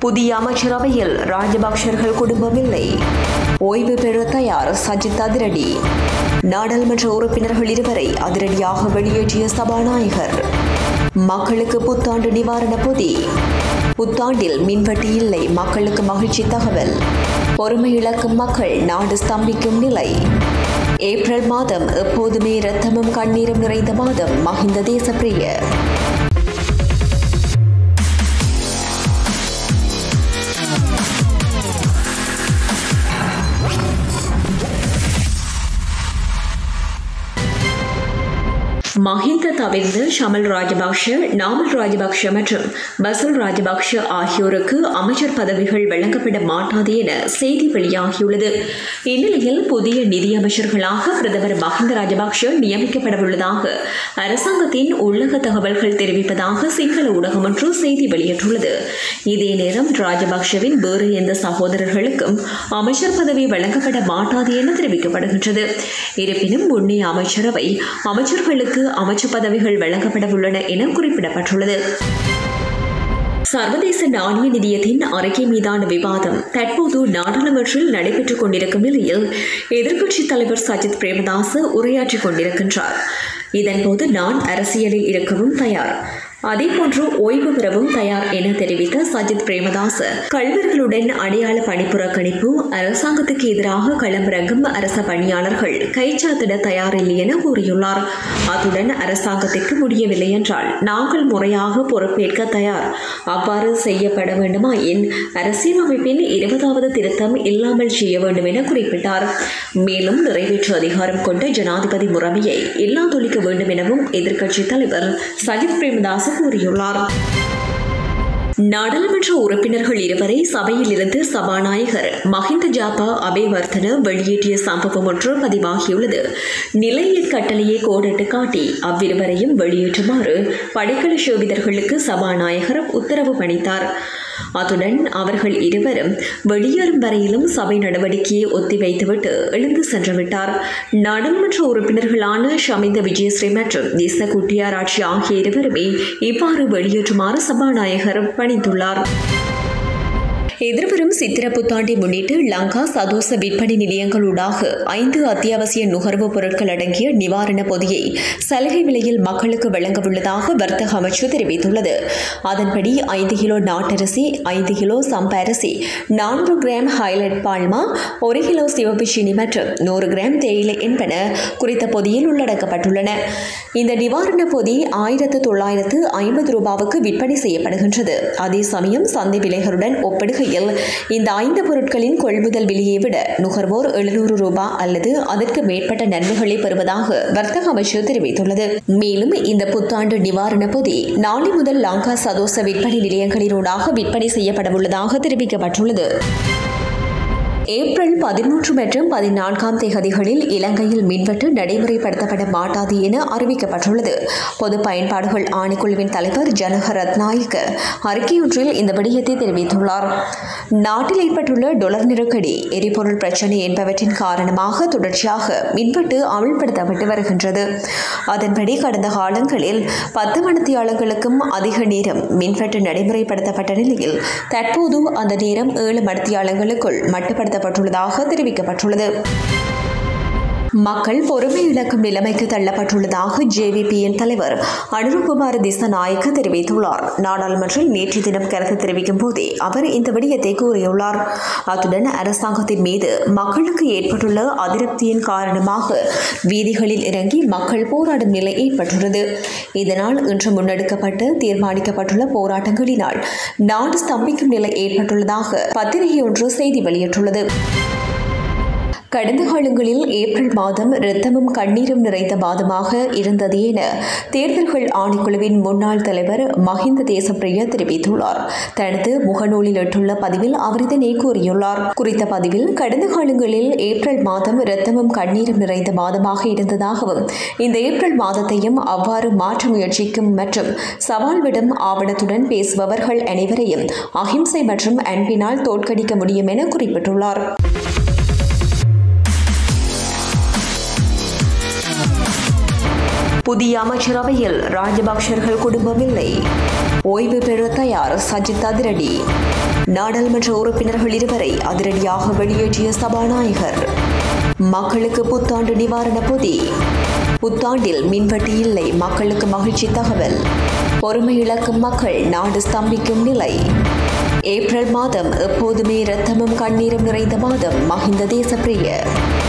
புதிய அமைச்சரவையில் ராஜபக்சர்கள் குடும்பமில்லை ஓய்வு பெற தயார் சஜித் அதிரடி நாடாளுமன்ற உறுப்பினர்கள் இருவரை அதிரடியாக வெளியேற்றிய சபாநாயகர் மக்களுக்கு புத்தாண்டு நிவாரண பொதி புத்தாண்டில் மின்வெட்டு இல்லை மக்களுக்கு மகிழ்ச்சி தகவல் பொறுமை இழக்கும் மக்கள் நாடு ஸ்தம்பிக்கும் நிலை ஏப்ரல் மாதம் எப்போதுமே இரத்தமும் கண்ணீரும் நிறைந்த மாதம் மஹிந்த தேசப்பிரிய மஹிந்த தவிர்த்து ஷமல் ராஜபக்ஷ நாமல் ராஜபக்ஷ மற்றும் பசல் ராஜபக்ஷ ஆகியோருக்கு அமைச்சர் பதவிகள் வழங்கப்பட மாட்டாது என செய்தி வெளியாகியுள்ளது இந்நிலையில் புதிய நிதியமைச்சர்களாக பிரதமர் மஹிந்த ராஜபக்ஷ நியமிக்கப்படவுள்ளதாக அரசாங்கத்தின் உள்ளக தகவல்கள் தெரிவிப்பதாக சிங்கள ஊடகம் ஒன்று செய்தி வெளியிட்டுள்ளது இதே நேரம் ராஜபக்ஷவின் வேறு எந்த சகோதரர்களுக்கும் அமைச்சர் பதவி வழங்கப்பட மாட்டாது என தெரிவிக்கப்படுகின்றது இருப்பினும் முன்னைய அமைச்சரவை அமைச்சர்களுக்கு அமைச்சு பதவிகள் வழங்கப்பட உள்ளன என குறிப்பிடப்பட்டுள்ளது சர்வதேச நாணய நிதியத்தின் அறிக்கை மீதான விவாதம் தற்போது நாடாளுமன்றில் நடைபெற்றுக் கொண்டிருக்கும் நிலையில் எதிர்க்கட்சித் தலைவர் சஜித் பிரேமதாச உரையாற்றிக் கொண்டிருக்கின்றார் இதன்போது நான் அரசியலில் இருக்கவும் தயார் அதேபோன்று ஓய்வு பெறவும் தயார் என தெரிவித்த சஜித் பிரேமதாச கல்வர்களுடன் அடையாள பணிப்புறக்கணிப்பு அரசாங்கத்துக்கு எதிராக களமிறங்கும் அரச பணியாளர்கள் கைச்சாத்திட தயாரில்லை என கூறியுள்ளார் அத்துடன் அரசாங்கத்திற்கு முடியவில்லை என்றால் நாங்கள் முறையாக பொறுப்பேற்க தயார் அவ்வாறு செய்யப்பட வேண்டுமாயின் அரசியலமைப்பின் இருபதாவது திருத்தம் இல்லாமல் செய்ய வேண்டும் என குறிப்பிட்டார் மேலும் நிறைவேற்று அதிகாரம் கொண்ட ஜனாதிபதி முறைமையை இல்லாதொழிக்க வேண்டும் எனவும் எதிர்க்கட்சித் தலைவர் சஜித் பிரேமதாஸ் கூறியுள்ளார் நாடாளுமன்ற உறுப்பினர்கள் இருவரை சபையில் இருந்து சபாநாயகர் மஹிந்த ஜாபா அபேவர்தன வெளியேற்றிய சம்பவம் ஒன்று பதிவாகியுள்ளது நிலையில் கட்டளையை கோடிட்டு காட்டி அவ்விருவரையும் வெளியேற்றுமாறு படைக்கல சோபிதர்களுக்கு சபாநாயகர் உத்தரவு பணித்தார் அத்துடன் அவர்கள் இருவரும் வெளியேறும் வரையிலும் சபை நடவடிக்கையை ஒத்திவைத்துவிட்டு எழுந்து சென்றுவிட்டார் நாடாளுமன்ற உறுப்பினர்களான ஷமிந்த விஜயஸ்ரீ மற்றும் திச குட்டியாராட்சி ஆகிய இருவருமே இவ்வாறு வெளியேற்றுமாறு சபாநாயகர் பணித்துள்ளார் எதிர்வரும் சித்திர புத்தாண்டை முன்னிட்டு லங்கா சதோச விற்பனை நிலையங்களூடாக ஐந்து அத்தியாவசிய நுகர்வுப் பொருட்கள் அடங்கிய நிவாரண பொதியை சலுகை விலையில் மக்களுக்கு வழங்கவுள்ளதாக வர்த்தக அமைச்சு தெரிவித்துள்ளது அதன்படி ஐந்து கிலோ நாட்டரிசி ஐந்து கிலோ சம்பரிசி நானூறு கிராம் ஹைலைட் பால்மா ஒரு கிலோ சிவப்பு சீனி மற்றும் நூறு கிராம் தேயிலை என்பன குறித்த பொதியில் உள்ளடக்கப்பட்டுள்ளன இந்த நிவாரண பொதி ஆயிரத்து தொள்ளாயிரத்து ஐம்பது ரூபாவுக்கு விற்பனை செய்யப்படுகின்றது அதே சமயம் சந்தை விலைகளுடன் ஒப்பிடுகையில் இந்த ஐந்து பொருட்களின் கொள்முதல் விலையை விட நுகர்வோர் எழுநூறு ரூபாய் அல்லது அதற்கு மேற்பட்ட நன்மைகளை பெறுவதாக வர்த்தக அமைச்சு தெரிவித்துள்ளது மேலும் இந்த புத்தாண்டு நிவாரண பொதி நாளை முதல் லங்கா சதோச விற்பனை நிலையங்களினூடாக விற்பனை செய்யப்படவுள்ளதாக தெரிவிக்கப்பட்டுள்ளது ஏப்ரல் பதிமூன்று மற்றும் பதினான்காம் தேதிகளில் இலங்கையில் மின்வெட்டு நடைமுறைப்படுத்தப்பட மாட்டாது என அறிவிக்கப்பட்டுள்ளது பொது பயன்பாடுகள் ஆணைக்குழுவின் தலைவர் ஜனக ரத்நாயக்க அறிக்கையொன்றில் இந்த விடயத்தை தெரிவித்துள்ளார் நாட்டில் ஏற்பட்டுள்ள டொலர் நெருக்கடி எரிபொருள் பிரச்சினை என்பவற்றின் காரணமாக தொடர்ச்சியாக மின்வெட்டு அமல்படுத்தப்பட்டு வருகின்றது அதன்படி கடந்த காலங்களில் பத்து மணித்தியாளங்களுக்கும் அதிக நேரம் மின்வெட்டு நடைமுறைப்படுத்தப்பட்ட நிலையில் தற்போது அந்த நேரம் ஏழு மணித்தியாளங்களுக்குள் மட்டுப்படுத்த நடத்தப்பட்டுள்ளதாக தெரிவிக்கப்பட்டுள்ளது மக்கள் பொறுமை இழக்கும் நிலைமைக்கு தள்ளப்பட்டுள்ளதாக ஜேவிபியின் தலைவர் அனுருகுமார் திசநாயக்க தெரிவித்துள்ளார் நாடாளுமன்றில் நேற்று தினம் கருத்து தெரிவிக்கும் போதே அவர் இந்த விடயத்தை கூறியுள்ளார் அத்துடன் அரசாங்கத்தின் மீது மக்களுக்கு ஏற்பட்டுள்ள அதிருப்தியின் காரணமாக வீதிகளில் இறங்கி மக்கள் போராடும் நிலை ஏற்பட்டுள்ளது இதனால் இன்று முன்னெடுக்கப்பட்டு தீர்மானிக்கப்பட்டுள்ள போராட்டங்களினால் நாடு ஸ்தம்பிக்கும் நிலை ஏற்பட்டுள்ளதாக பத்திரிகை ஒன்று செய்தி வெளியிட்டுள்ளது கடந்த காலங்களில் ஏப்ரல் மாதம் இரத்தமும் கண்ணீரும் நிறைந்த மாதமாக இருந்தது என தேர்தல்கள் ஆணைக்குழுவின் முன்னாள் தலைவர் மஹிந்த தேசப்பிரிய தெரிவித்துள்ளார் தனது முகநூலில் இட்டுள்ள பதிவில் அவர் இதனை கூறியுள்ளார் குறித்த பதிவில் கடந்த காலங்களில் ஏப்ரல் மாதம் இரத்தமும் கண்ணீரும் நிறைந்த மாதமாக இருந்ததாகவும் இந்த ஏப்ரல் மாதத்தையும் அவ்வாறு மாற்ற முயற்சிக்கும் மற்றும் சவால் விடும் ஆவணத்துடன் பேசுபவர்கள் அனைவரையும் அஹிம்சை மற்றும் அன்பினால் தோற்கடிக்க முடியும் என குறிப்பிட்டுள்ளார் புதிய அமைச்சரவையில் ராஜபக்சர்கள் குடும்பமில்லை ஓய்வு பெற தயார் சஜித் அதிரடி நாடாளுமன்ற உறுப்பினர்கள் இருவரை அதிரடியாக வெளியேற்றிய சபாநாயகர் மக்களுக்கு புத்தாண்டு நிவாரண பொதி புத்தாண்டில் மின்வெட்டு இல்லை மக்களுக்கு மகிழ்ச்சி தகவல் பொறுமை இழக்கும் மக்கள் நாடு ஸ்தம்பிக்கும் நிலை ஏப்ரல் மாதம் எப்போதுமே இரத்தமும் கண்ணீரும் நிறைந்த மாதம் மஹிந்த தேசப்பிரிய